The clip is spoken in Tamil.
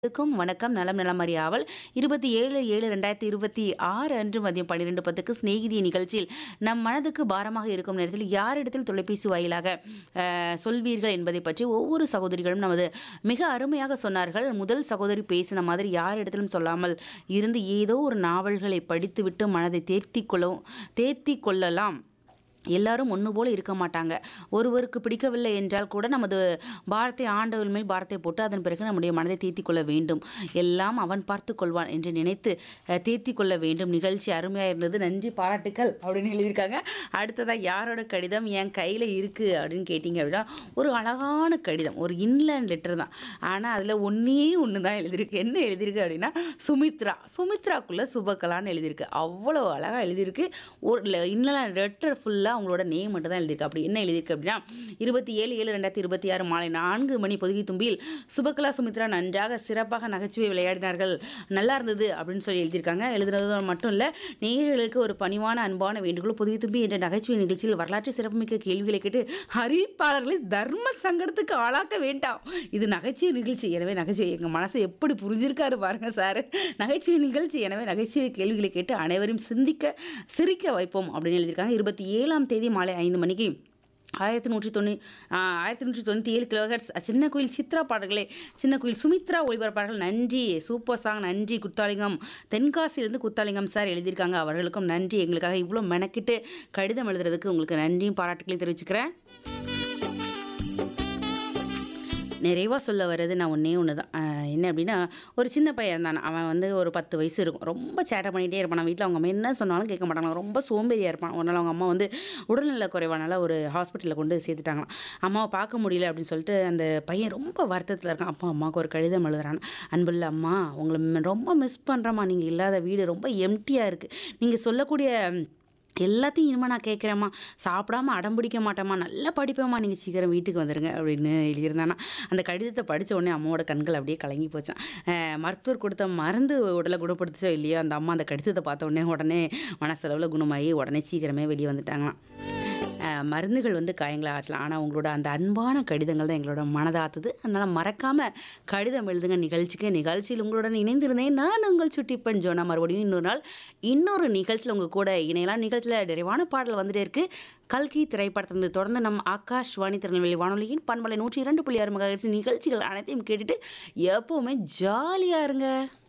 க்கும் வணக்கம் நலம் நலமறி ஆவல் இருபத்தி ஏழு ஏழு ரெண்டாயிரத்தி இருபத்தி ஆறு அன்று மதியம் பன்னிரெண்டு பத்துக்கு சிநேகிதி நிகழ்ச்சியில் நம் மனதுக்கு பாரமாக இருக்கும் நேரத்தில் யாரிடத்தில் தொலைபேசி வாயிலாக அஹ், சொல்வீர்கள் என்பதை பற்றி ஒவ்வொரு சகோதரிகளும் நமது மிக அருமையாக சொன்னார்கள் முதல் சகோதரி பேசின மாதிரி யாரிடத்திலும் சொல்லாமல் இருந்து ஏதோ ஒரு நாவல்களை படித்துவிட்டு மனதை தேர்த்தி கொள்ள தேர்த்தி கொள்ளலாம் எல்லாரும் ஒன்று போல இருக்க மாட்டாங்க ஒருவருக்கு பிடிக்கவில்லை என்றால் கூட நமது பாரத்தை ஆண்டவன் மேல் பாரத்தை போட்டு அதன் பிறகு நம்முடைய மனதை தேர்த்தி கொள்ள வேண்டும் எல்லாம் அவன் பார்த்து கொள்வான் என்று நினைத்து அஹ், தேர்த்தி கொள்ள வேண்டும் நிகழ்ச்சி அருமையாக இருந்தது நன்றி பாராட்டுக்கள் அப்படின்னு எழுதியிருக்காங்க அடுத்ததாக யாரோட கடிதம் என் கையில் இருக்குது அப்படின்னு கேட்டிங்க அப்படின்னா ஒரு அழகான கடிதம் ஒரு இன்லேண்ட் லெட்டர் தான் ஆனால் அதில் ஒன்றே ஒன்று தான் எழுதியிருக்கு என்ன எழுதியிருக்கு அப்படின்னா சுமித்ரா சுமித்ராக்குள்ளே சுபகலான்னு எழுதியிருக்கு அவ்வளோ அழகாக எழுதியிருக்கு ஒரு இன்லேண்ட் லெட்டர் ஃபுல்லாக அவங்களோட நேம் மட்டும் தான் எழுதியிருக்கு அப்படி என்ன எழுதியிருக்கு அப்படின்னா இருபத்தி ஏழு ஏழு ரெண்டாயிரத்தி இருபத்தி ஆறு மாலை நான்கு மணி பொதுகி தும்பியில் சுபகலா சுமித்ரா நன்றாக சிறப்பாக நகைச்சுவை விளையாடினார்கள் நல்லா இருந்தது அப்படின்னு சொல்லி எழுதியிருக்காங்க எழுதுனது மட்டும் இல்லை நேயர்களுக்கு ஒரு பணிவான அன்பான வேண்டுகோள் பொதுகி தும்பி என்ற நகைச்சுவை நிகழ்ச்சியில் வரலாற்று சிறப்புமிக்க கேள்விகளை கேட்டு அறிவிப்பாளர்களை தர்ம சங்கடத்துக்கு ஆளாக்க வேண்டாம் இது நகைச்சுவை நிகழ்ச்சி எனவே நகைச்சுவை எங்கள் மனசை எப்படி புரிஞ்சிருக்காரு பாருங்க சார் நகைச்சுவை நிகழ்ச்சி எனவே நகைச்சுவை கேள்விகளை கேட்டு அனைவரையும் சிந்திக்க சிரிக்க வைப்போம் அப்படின்னு எழுதியிருக்காங்க இருபத்தி ஏழாம் தேதி மாலை ஐந்து மணிக்கு ஆயிரத்தி நூற்றி தொண்ணூ ஆயிரத்தி நூற்றி தொண்ணூற்றி ஏழு கிலோஹெட்ஸ் சின்ன கோயில் சித்ரா பாடல்களே சின்ன கோயில் சுமித்ரா ஒளிபரப்பாளர்கள் நன்றி சூப்பர் சாங் நன்றி குத்தாலிங்கம் தென்காசியிலிருந்து குத்தாலிங்கம் சார் எழுதியிருக்காங்க அவர்களுக்கும் நன்றி எங்களுக்காக இவ்வளோ மெனக்கிட்டு கடிதம் எழுதுறதுக்கு உங்களுக்கு நன்றியும் பாராட்டுகளையும் தெரிவிச்சுக்கிறேன் நிறைவாக சொல்ல வர்றது நான் ஒன்றே ஒன்று தான் ஆஹ் என்ன அப்படின்னா ஒரு சின்ன பையன் இருந்தான் அவன் வந்து ஒரு பத்து வயசு இருக்கும் ரொம்ப சேட்டை பண்ணிகிட்டே இருப்பான் வீட்டில் அவங்க அம்மா என்ன சொன்னாலும் கேட்க மாட்டாங்க ரொம்ப சோம்பேறியாக இருப்பான் ஒரு நாள் அவங்க அம்மா வந்து உடல்நல குறைவானால ஒரு ஹாஸ்பிட்டலில் கொண்டு சேர்த்துட்டாங்களாம் அம்மாவை பார்க்க முடியல அப்படின்னு சொல்லிட்டு அந்த பையன் ரொம்ப வருத்தத்தில் இருக்கான் அப்பா அம்மாவுக்கு ஒரு கடிதம் எழுதுறான் அன்புள்ள அம்மா உங்களை ம- ரொம்ப மிஸ் பண்ணுறம்மா நீங்கள் இல்லாத வீடு ரொம்ப எம்டியாக இருக்குது நீங்கள் சொல்லக்கூடிய எல்லாத்தையும் இனிமே நான் கேட்குறேம்மா சாப்பிடாம அடம் பிடிக்க மாட்டேம்மா நல்லா படிப்பேம்மா நீங்கள் சீக்கிரம் வீட்டுக்கு வந்துடுங்க அப்படின்னு எழுதியிருந்தானா அந்த கடிதத்தை படித்த உடனே அம்மாவோட கண்கள் அப்படியே கலங்கி போச்சான் அஹ் மருத்துவர் கொடுத்த மருந்து உடலை குணப்படுத்துச்சோ இல்லையோ அந்த அம்மா அந்த கடிதத்தை பார்த்த உடனே உடனே மனசளவில் குணமாகி உடனே சீக்கிரமே வெளியே வந்துட்டாங்களாம் அஹ் மருந்துகள் வந்து காயங்களை ஆற்றலாம் ஆனால் உங்களோட அந்த அன்பான கடிதங்கள் தான் எங்களோட மனதாத்துது அதனால் மறக்காமல் கடிதம் எழுதுங்க நிகழ்ச்சிக்கு நிகழ்ச்சியில் உங்களுடன் இணைந்திருந்தேன் நான் உங்கள் சுட்டிப்பன் ஜோனா மறுபடியும் இன்னொரு நாள் இன்னொரு நிகழ்ச்சியில் உங்கள் கூட இணையலாம் நிகழ்ச்சியில் நிறைவான பாடல் வந்துட்டே இருக்கு கல்கி திரைப்படத்திலிருந்து தொடர்ந்து நம் ஆகாஷ்வாணி திருநெல்வேலி வானொலியின் பண்பலை நூற்றி இரண்டு புள்ளி ஆறு மகா நிகழ்ச்சிகள் அனைத்தையும் கேட்டுட்டு எப்போவுமே ஜாலியாக இருங்க